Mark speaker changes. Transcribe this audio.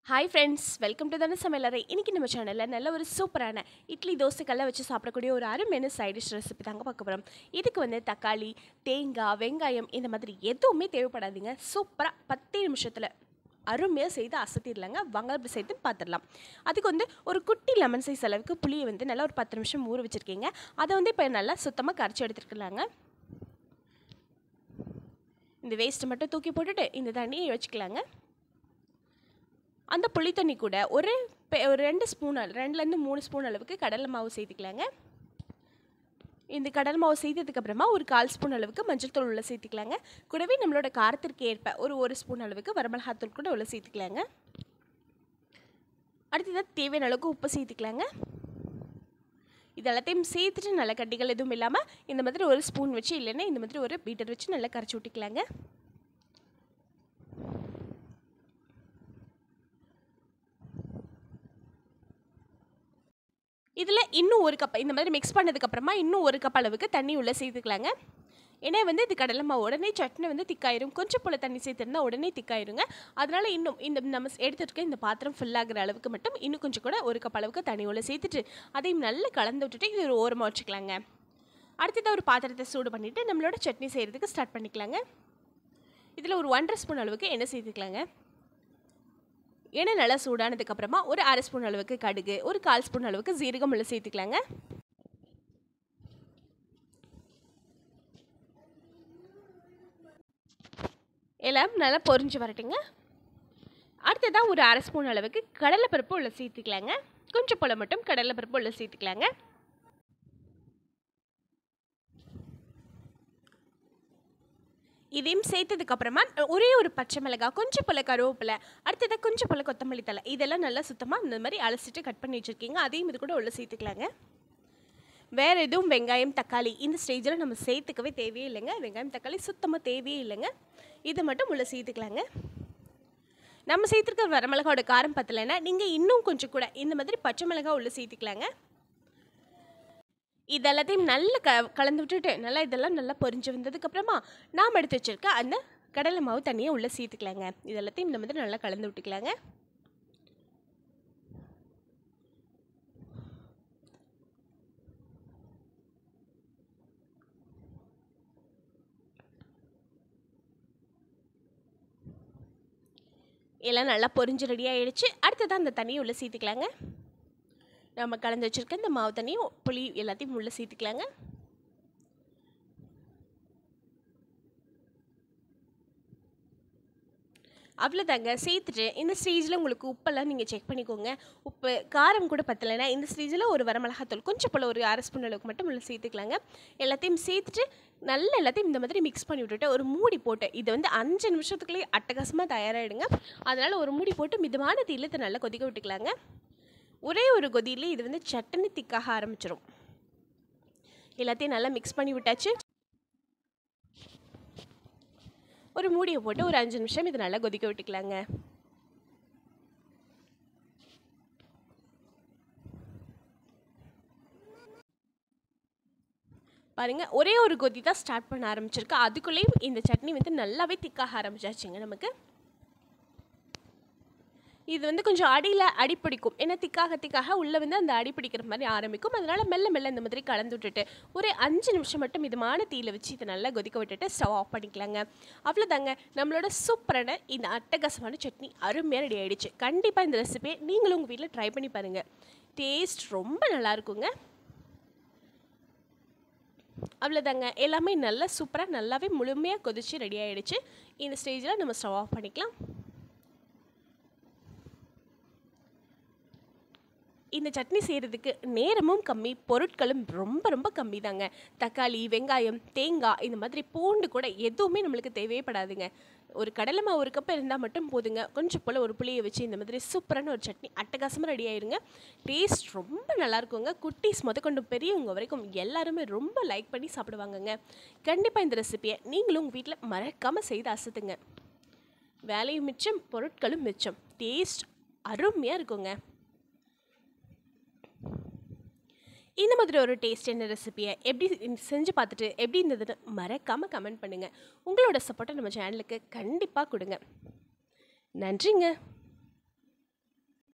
Speaker 1: hi friends welcome to தானே சமையலறை இன்றைக்கி நம்ம சேனலில் நல்ல ஒரு சூப்பரான இட்லி தோசைக்கெல்லாம் வச்சு சாப்பிடக்கூடிய ஒரு அருமையான சைட் டிஷ் ரெசிபி தாங்க பார்க்க போகிறோம் இதுக்கு வந்து தக்காளி தேங்காய் வெங்காயம் இந்த மாதிரி எதுவுமே தேவைப்படாதீங்க சூப்பராக பத்தே நிமிஷத்தில் அருமையாக செய்து அசத்திடலாங்க வாங்க அப்படி செய்து பார்த்துடலாம் அதுக்கு வந்து ஒரு குட்டி லெமன் சைஸ் அளவுக்கு புளியை வந்து நல்லா ஒரு பத்து நிமிஷம் ஊற வச்சுருக்கீங்க அதை வந்து இப்போ நல்லா சுத்தமாக கரைச்சி எடுத்துருக்கலாங்க இந்த வேஸ்ட்டை மட்டும் தூக்கி போட்டுட்டு இந்த தண்ணியை வச்சுக்கலாங்க அந்த புளி தண்ணி கூட ஒரு பெ- ஒரு ரெண்டு ஸ்பூன் அள- ரெண்டுலேருந்து மூணு ஸ்பூன் அளவுக்கு கடலை மாவு சேர்த்துக்கலாங்க இந்த கடலை மாவு செய்ததுக்கப்புறமா ஒரு கால் ஸ்பூன் அளவுக்கு மஞ்சள் தூள் உள்ள சேர்த்துக்கலாங்க கூடவே நம்மளோட காரத்திற்கு ஏற்ப ஒரு ஒரு ஸ்பூன் அளவுக்கு வரமிளகாத்தூள் கூட உள்ள சேர்த்துக்கலாங்க அடுத்ததாக தேவையான அளவுக்கு உப்பு சேர்த்துக்கலாங்க இது எல்லாத்தையும் சேர்த்துட்டு நல்ல கட்டிகள் எதுவும் இல்லாமல் இந்த மாதிரி ஒரு ஸ்பூன் வச்சு இல்லைன்னா இந்த மாதிரி ஒரு பீட்டர் வச்சு நல்லா கரைச்சி விட்டுக்கலாங்க இதில் இன்னும் ஒரு கப் இந்த மாதிரி மிக்ஸ் பண்ணதுக்கப்புறமா இன்னும் ஒரு கப் அளவுக்கு தண்ணி உள்ளே சேர்த்துக்கலாங்க ஏன்னா வந்து இது கடலை மாவு உடனே சட்னி வந்து திக்காயிரும் கொஞ்சம் போல் தண்ணி சேர்த்துருந்தா உடனே திக்காயிருங்க அதனால இன்னும் இந்த நம்ம எடுத்துருக்க இந்த பாத்திரம் fill ஆகுற அளவுக்கு மட்டும் இன்னும் கொஞ்சம் கூட ஒரு கப் அளவுக்கு தண்ணி உள்ள சேர்த்துட்டு அதையும் நல்லா கலந்து விட்டுட்டு இது ஒரு ஓரமாக வச்சுக்கலாங்க அடுத்ததாக ஒரு பாத்திரத்தை சூடு பண்ணிவிட்டு நம்மளோட சட்னி செய்கிறதுக்கு ஸ்டார்ட் பண்ணிக்கலாங்க இதில் ஒரு ஒன்றரை ஸ்பூன் அளவுக்கு எண்ணெய் சேர்த்துக்கலாங்க எண்ணெய் நல்லா சூடானதுக்கப்புறமா ஒரு அரை ஸ்பூன் அளவுக்கு கடுகு ஒரு கால் ஸ்பூன் அளவுக்கு ஜீரகம் உள்ள சேர்த்துக்கலாங்க எல்லாம் நல்லா பொரிஞ்சு வரட்டுங்க அடுத்ததாக ஒரு அரை ஸ்பூன் அளவுக்கு கடலைப்பருப்பு உள்ள சேர்த்துக்கலாங்க கொஞ்சம் போல மட்டும் கடலைப்பருப்பு உள்ள சேர்த்துக்கலாங்க இதையும் சேர்த்ததுக்கு அப்புறமா ஒரே ஒரு பச்சை மிளகாய் கொஞ்சம் போல கருவேப்பிலை அடுத்ததாக கொஞ்சம் போல கொத்தமல்லி தலை இதெல்லாம் நல்லா சுத்தமாக இந்த மாதிரி அலசிட்டு கட் பண்ணி வச்சுருக்கீங்க அதையும் இது கூட உள்ள சேர்த்துக்கலாங்க வேறு எதுவும் வெங்காயம் தக்காளி இந்த ஸ்டேஜில் நம்ம சேர்த்துக்கவே தேவையே இல்லைங்க வெங்காயம் தக்காளி சுத்தமாக தேவையே இல்லைங்க இதை மட்டும் உள்ள சேர்த்துக்கலாங்க நம்ம சேர்த்துருக்க வரமிளகாவோட காரம் பத்தலைன்னா நீங்கள் இன்னும் கொஞ்சம் கூட இந்த மாதிரி பச்சை மிளகாய் உள்ள சேர்த்துக்கலாங்க இதெல்லாத்தையும் நல்லா க கலந்து விட்டுட்டு நல்லா இதெல்லாம் நல்லா பொரிஞ்சு வந்ததுக்கப்புறமா நாம் எடுத்து வச்சிருக்க அந்த கடலை மாவு தண்ணியை உள்ளே சேர்த்துக்கலாங்க இதெல்லாத்தையும் இந்த மாதிரி நல்லா கலந்து விட்டுக்கலாங்க எல்லாம் நல்லா பொரிஞ்சு ரெடி ஆயிடுச்சு அடுத்ததான் அந்த தண்ணியை உள்ளே சேர்த்துக்கலாங்க நம்ம கலந்து வச்சுருக்க இந்த மாவு தண்ணியும் புளி எல்லாத்தையும் உள்ளே சேர்த்துக்கலாங்க அவ்வளோதாங்க சேர்த்துட்டு இந்த ஸ்டேஜில் உங்களுக்கு உப்பெல்லாம் நீங்கள் செக் பண்ணிக்கோங்க உப்பு காரம் கூட பத்தலைன்னா இந்த ஸ்டேஜில் ஒரு வரமிளகாத்தூள் கொஞ்சம் போல் ஒரு அரை ஸ்பூன் அளவுக்கு மட்டும் உள்ள சேர்த்துக்கலாங்க எல்லாத்தையும் சேர்த்துட்டு நல்லா எல்லாத்தையும் இந்த மாதிரி மிக்ஸ் பண்ணி விட்டுட்டு ஒரு மூடி போட்டு இது வந்து அஞ்சு நிமிஷத்துக்குள்ளேயே அட்டகாசமாக தயாராகிடுங்க அதனால் ஒரு மூடி போட்டு மிதமான தீயில் இதை நல்லா கொதிக்க விட்டுக்கலாங்க ஒரே ஒரு கொதியிலே இது வந்து சட்டனி திக்காக ஆரம்பிச்சிடும் எல்லாத்தையும் நல்லா மிக்ஸ் பண்ணி விட்டாச்சு ஒரு மூடியை போட்டு ஒரு அஞ்சு நிமிஷம் இது நல்லா கொதிக்க விட்டுக்கலாங்க பாருங்க ஒரே ஒரு கொதி தான் ஸ்டார்ட் பண்ண ஆரம்பிச்சிருக்கு அதுக்குள்ளேயும் இந்த சட்னி வந்து நல்லாவே திக்காக ஆரம்பிச்சாச்சுங்க நமக்கு இது வந்து கொஞ்சம் அடியில் அடி பிடிக்கும் ஏன்னா திக்காக திக்காக உள்ளே வந்து அந்த அடி பிடிக்கிற மாதிரி ஆரம்பிக்கும் அதனால் மெல்ல மெல்ல இந்த மாதிரி கலந்து விட்டுட்டு ஒரு அஞ்சு நிமிஷம் மட்டும் மிதமான தீயில வச்சு இதை நல்லா கொதிக்க விட்டுட்டு ஸ்டவ் ஆஃப் பண்ணிக்கலாங்க அவ்வளோதாங்க நம்மளோட சூப்பரான இந்த அட்டகாசமான சட்னி அருமையாக ரெடி ஆயிடுச்சு கண்டிப்பாக இந்த ரெசிபியை நீங்களும் உங்கள் வீட்டில் ட்ரை பண்ணி பாருங்கள் டேஸ்ட் ரொம்ப நல்லா இருக்குங்க அவ்வளோதாங்க எல்லாமே நல்லா சூப்பராக நல்லாவே முழுமையாக கொதிச்சு ரெடி ஆயிடுச்சு இந்த ஸ்டேஜில் நம்ம ஸ்டவ் ஆஃப் பண்ணிக்கலாம் இந்த சட்னி செய்கிறதுக்கு நேரமும் கம்மி பொருட்களும் ரொம்ப ரொம்ப கம்மி தாங்க தக்காளி வெங்காயம் தேங்காய் இந்த மாதிரி பூண்டு கூட எதுவுமே நம்மளுக்கு தேவைப்படாதுங்க ஒரு கடலை மாவு ஒரு கப் இருந்தால் மட்டும் போதுங்க கொஞ்சம் போல் ஒரு புளியை வச்சு இந்த மாதிரி சூப்பரான ஒரு சட்னி அட்டகாசமாக ரெடி ஆயிருங்க டேஸ்ட் ரொம்ப நல்லா இருக்குங்க குட்டீஸ் முதற்கொண்டு பெரியவங்க வரைக்கும் எல்லாருமே ரொம்ப லைக் பண்ணி சாப்பிடுவாங்கங்க கண்டிப்பாக இந்த ரெசிபியை நீங்களும் உங்கள் வீட்டில் மறக்காமல் செய்து அசத்துங்க வேலையும் மிச்சம் பொருட்களும் மிச்சம் டேஸ்ட் அருமையாக இருக்குங்க இந்த மாதிரி ஒரு டேஸ்டான ரெசிபியை எப்படி செஞ்சு பார்த்துட்டு எப்படி இருந்ததுன்னு மறக்காமல் கமெண்ட் பண்ணுங்கள் உங்களோட சப்போர்ட்டை நம்ம சேனலுக்கு கண்டிப்பாக கொடுங்க நன்றிங்க